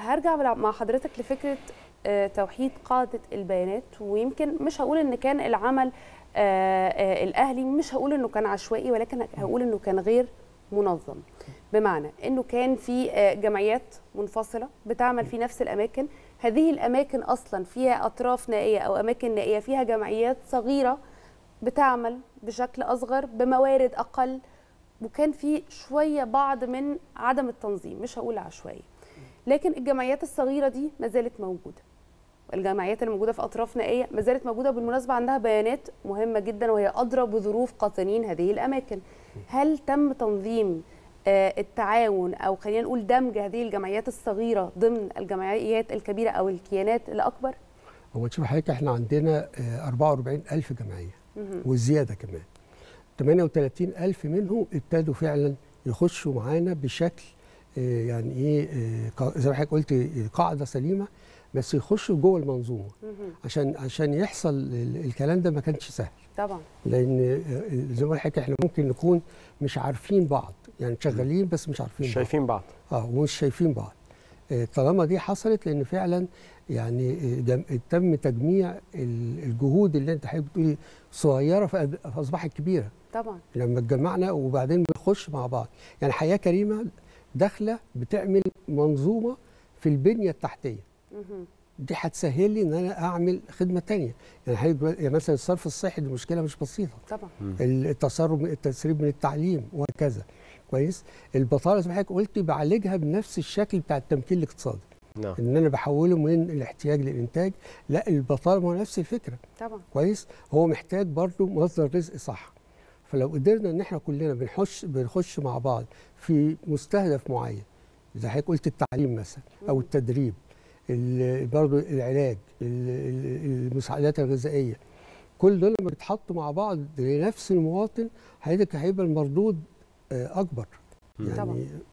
هرجع مع حضرتك لفكره آه، توحيد قاعده البيانات ويمكن مش هقول ان كان العمل آه، آه، الاهلي مش هقول انه كان عشوائي ولكن هقول انه كان غير منظم بمعنى انه كان في آه، جمعيات منفصله بتعمل في نفس الاماكن هذه الاماكن اصلا فيها اطراف نائيه او اماكن نائيه فيها جمعيات صغيره بتعمل بشكل اصغر بموارد اقل وكان في شويه بعض من عدم التنظيم مش هقول عشوائي لكن الجمعيات الصغيره دي ما زالت موجوده الجمعيات اللي موجوده في اطراف نائيه ما زالت موجوده بالمناسبه عندها بيانات مهمه جدا وهي ادرى بظروف قاطنين هذه الاماكن هل تم تنظيم آه، التعاون او خلينا نقول دمج هذه الجمعيات الصغيره ضمن الجمعيات الكبيره او الكيانات الاكبر هو تشوف حضرتك احنا عندنا آه، 44000 جمعيه وزياده كمان 38000 منهم ابتدوا فعلا يخشوا معانا بشكل آه، يعني ايه آه، قا- زي ما حضرتك قلت آه، قاعده سليمه بس يخشوا جوه المنظومه عشان عشان يحصل ال- الكلام ده ما كانش سهل طبعا لان آه، زي ما حضرتك احنا ممكن نكون مش عارفين بعض يعني شغالين بس مش عارفين مش بعض شايفين بعض اه ومش شايفين بعض آه، طالما دي حصلت لان فعلا يعني آه، جم- تم تجميع ال- الجهود اللي انت حضرتك بتقولي صغيره فأد- فاصبحت كبيره طبعا لما اتجمعنا وبعدين بنخش مع بعض يعني حياه كريمه داخله بتعمل منظومه في البنيه التحتيه مهم. دي هتسهل لي ان انا اعمل خدمه تانية يعني حضرتك دلوقتي- يعني مثلا الصرف الصحي دي مشكله مش بسيطه طبعا التسرب التسريب من التعليم وهكذا كويس البطاله زي ما حضرتك قلت بعالجها بنفس الشكل بتاع التمكين الاقتصادي نعم ان انا بحوله من الاحتياج للانتاج لا البطاله ما هو نفس الفكره طبعا كويس هو محتاج برضه مصدر رزق صح فلو قدرنا ان احنا كلنا بنخش بنخش مع بعض في مستهدف معين زي حضرتك قلت التعليم مثلا او التدريب ال- برضه العلاج ال- ال- المساعدات الغذائيه كل دول لما بيتحطوا مع بعض لنفس المواطن حضرتك هيبقى المردود آه، اكبر مم. طبعاً. يعني